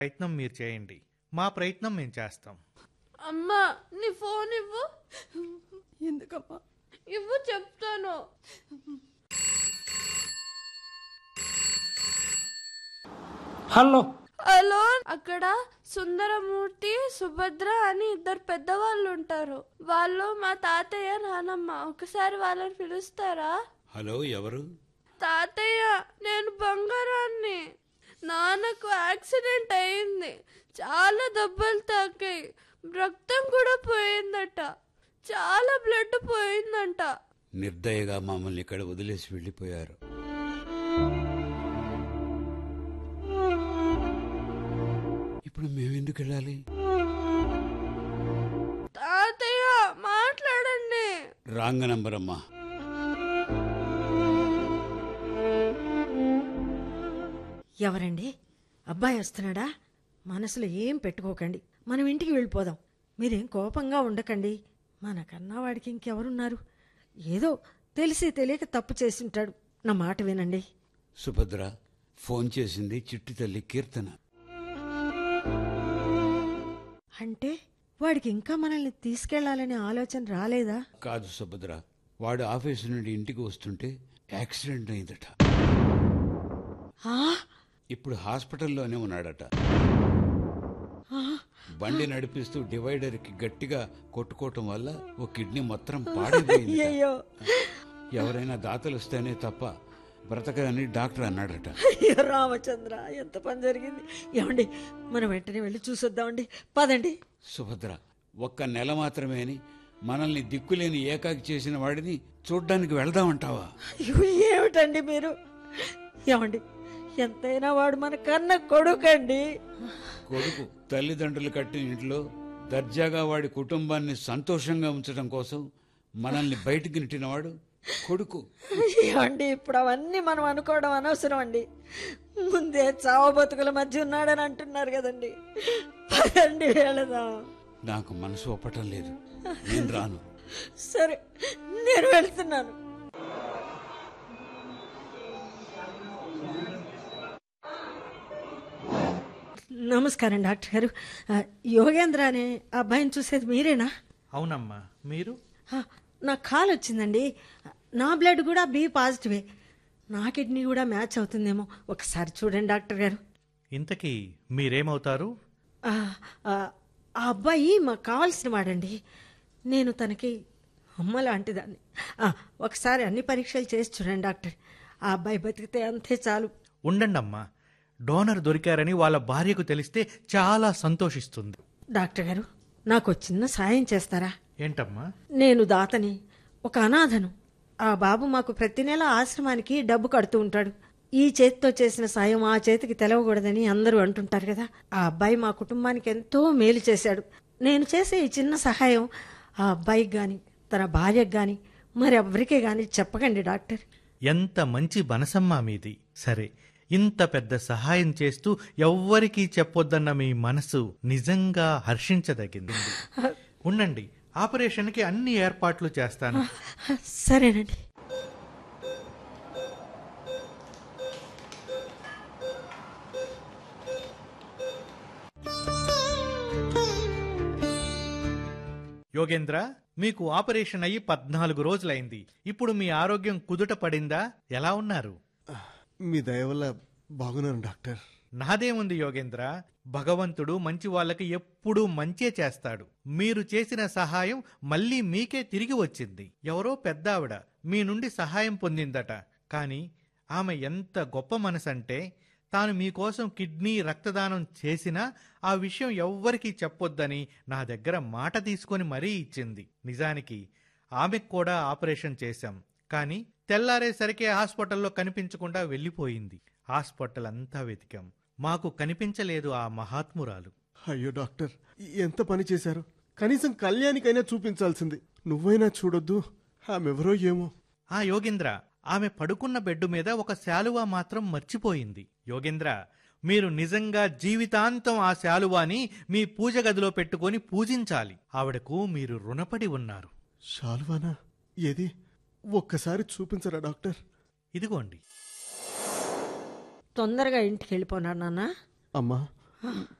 ప్రయత్నం మీరు చేయండి మా ప్రయత్నం మేము చేస్తాం అమ్మా నీ ఫోన్ ఇవ్వు ఎందుకమ్మా ఇవ్వు చెప్తాను హలో హలో అక్కడ సుందరమూర్తి సుభద్ర అని ఇద్దరు పెద్దవాళ్ళు ఉంటారు వాళ్ళు మా తాతయ్య నానమ్మ ఒకసారి వాళ్ళని పిలుస్తారా హలో ఎవరు తాతయ్య నేను బంగారాన్ని నాన్నకు యాక్సిడెంట్ అయింది చాలా దెబ్బలు తాకాయి రక్తం కూడా పోయిందట చాలా బ్లడ్ పోయిందంట నిర్దయగా మమ్మల్ని ఇక్కడ వదిలేసి వెళ్ళిపోయారు ఇప్పుడు మేమెందుకు వెళ్ళాలి తాతయ్య మాట్లాడండి రాంగ్ నంబర్ అమ్మా ఎవరండి అబ్బాయి వస్తున్నాడా మనసులో ఏం పెట్టుకోకండి మనం ఇంటికి వెళ్ళిపోదాం మీరేం కోపంగా ఉండకండి మన కన్నవాడికి ఇంకెవరున్నారు ఏదో తెలిసి తెలియక తప్పు చేసింటాడు నా మాట వినండి సుభద్ర ఫోన్ చేసింది చిట్టి తల్లి కీర్తన అంటే వాడికి ఇంకా మనల్ని తీసుకెళ్లాలనే ఆలోచన రాలేదా కాదు సుభద్ర వాడు ఆఫీసు నుండి ఇంటికి వస్తుంటే యాక్సిడెంట్ అయిందట ఆ, ఇప్పుడు హాస్పిటల్లోనే ఉన్నాడట ఆ, బండి నడిపిస్తూ డివైడర్ కి గట్టిగా కొట్టుకోవటం వల్ల ఓ కిడ్నీ మొత్తం పాడైపోయింది అయ్యో ఎవరైనా దాతలు ఇస్తేనే తప్ప బ్రతకదని డాక్టర్ అన్నాడట అయ్యో రామచంద్ర ఎంత పని జరిగింది ఏమండి మనం వెంటనే వెళ్ళి చూసొద్దామండి పదండి సుభద్ర ఒక్క నెల మాత్రమే అని మనల్ని దిక్కులేని ఏకాకి చేసిన వాడిని చూడ్డానికి వెళ్దామంటావా అయ్యో ఏమిటండి మీరు ఏమండి ఎంతైనా వాడు మన కన్న కొడుకండి కొడుకు తల్లిదండ్రులు కట్టిన ఇంట్లో దర్జాగా వాడి కుటుంబాన్ని సంతోషంగా ఉంచడం కోసం మనల్ని బయటికి నెట్టినవాడు కొడుకు ఏమండి ఇప్పుడు అవన్నీ మనం అనుకోవడం అనవసరం అండి ముందే చావు బతుకుల మధ్య ఉన్నాడని అంటున్నారు కదండి పదండి వెళదాం నాకు మనసు ఒప్పటం లేదు నేను రాను సరే నేను వెళ్తున్నాను నమస్కారం డాక్టర్ గారు ఆ, యోగేంద్ర అనే అబ్బాయిని చూసేది మీరేనా అవునమ్మా మీరు ఆ, నా కాల్ వచ్చిందండి నా బ్లడ్ కూడా బి పాజిటివే నా కిడ్నీ కూడా మ్యాచ్ అవుతుందేమో ఒకసారి చూడండి డాక్టర్ గారు ఇంతకీ మీరేమవుతారు ఆ, ఆ, ఆ అబ్బాయి మాకు కావాల్సిన వాడండి నేను తనకి అమ్మ లాంటిదాన్ని ఆ, ఒకసారి అన్ని పరీక్షలు చేసి చూడండి డాక్టర్ ఆ అబ్బాయి బతికితే అంతే చాలు ఉండండమ్మా డోనర్ దొరికారని వాళ్ళ భార్యకు తెలిస్తే చాలా సంతోషిస్తుంది డాక్టర్ గారు నాకు ఒక చిన్న సాయం చేస్తారా ఏంటమ్మా నేను దాతని ఒక అనాథను ఆ బాబు మాకు ప్రతి నెల ఆశ్రమానికి డబ్బు కడుతూ ఉంటాడు ఈ చేతితో చేసిన సాయం ఆ చేతికి తెలవకూడదని అందరూ అంటుంటారు కదా ఆ అబ్బాయి మా కుటుంబానికి ఎంతో మేలు చేశాడు నేను చేసే ఈ చిన్న సహాయం ఆ అబ్బాయికి గాని తన భార్యకు గాని మరి ఎవరికే గాని చెప్పకండి డాక్టర్ ఎంత మంచి మనసమ్మా మీది సరే ఇంత పెద్ద సహాయం చేస్తూ ఎవ్వరికీ చెప్పొద్దన్న మీ మనసు నిజంగా హర్షించదగింది ఉండండి ఆపరేషన్కి అన్ని ఏర్పాట్లు చేస్తాను సరేనండి యోగేంద్ర మీకు ఆపరేషన్ అయ్యి పద్నాలుగు రోజులైంది ఇప్పుడు మీ ఆరోగ్యం కుదుట పడిందా ఎలా ఉన్నారు మీ దయ వల్ల బాగున్నాను డాక్టర్ నాదేముంది యోగేంద్ర భగవంతుడు మంచి వాళ్ళకి ఎప్పుడూ మంచే చేస్తాడు మీరు చేసిన సహాయం మళ్ళీ మీకే తిరిగి వచ్చింది ఎవరో పెద్ద ఆవిడ మీ నుండి సహాయం పొందిందట కానీ ఆమె ఎంత గొప్ప మనసంటే తాను మీకోసం కిడ్నీ రక్తదానం చేసినా ఆ విషయం ఎవ్వరికీ చెప్పొద్దని నా దగ్గర మాట తీసుకొని మరీ ఇచ్చింది నిజానికి ఆమెకు కూడా ఆపరేషన్ చేశాం కానీ తెల్లారేసరికి హాస్పిటల్లో కనిపించకుండా వెళ్ళిపోయింది హాస్పిటల్ అంతా వెతికాం మాకు కనిపించలేదు ఆ మహాత్మురాలు అయ్యో డాక్టర్ ఎంత పని చేశారు కనీసం కళ్యాణికైనా చూపించాల్సింది నువ్వైనా చూడొద్దు ఆమెవరో ఏమో ఆ యోగేంద్ర ఆమె పడుకున్న బెడ్డు మీద ఒక శాలువా మాత్రం మర్చిపోయింది యోగేంద్ర మీరు నిజంగా జీవితాంతం ఆ శాలువాని మీ పూజ గదిలో పెట్టుకొని పూజించాలి ఆవిడకు మీరు రుణపడి ఉన్నారు షాల్వానా ఏది ఒక్కసారి చూపించరా డాక్టర్ ఇదిగోండి తొందరగా ఇంటికి వెళ్ళిపోనా నాన్న అమ్మా